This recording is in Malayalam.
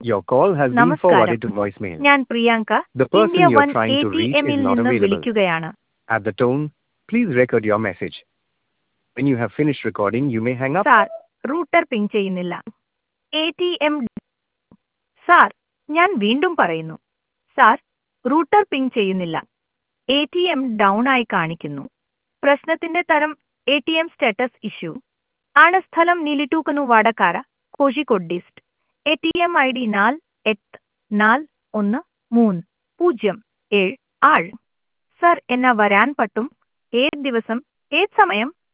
Your call has been നമസ്കാരം forwarded to voicemail. ഞാൻ Priyanka The person India you're one trying A to T reach is എമ്മിൽ not നിന്ന് available. വിളിക്കുകയാണ് At the tone, please record your message. When you have finished recording, you may hang up. Sir router ping ചെയ്യുന്നില്ല എ ടി എം സാർ ഞാൻ വീണ്ടും പറയുന്നു സാർ റൂട്ടർ പിങ് ചെയ്യുന്നില്ല എ ടി എം ഡൗൺ ആയി കാണിക്കുന്നു പ്രശ്നത്തിന്റെ തരം A T M status issue ആണ് സ്ഥലം നിലിട്ടൂക്കനു Vadakara Kozhikode dist A T M I D നാൽ എട്ട് നാൽ ഒന്ന് മൂന്ന് പൂജ്യം ഏഴ് ആറ് സർ എന്നാ വരാൻ പറ്റും ഏത് ദിവസം ഏത് സമയം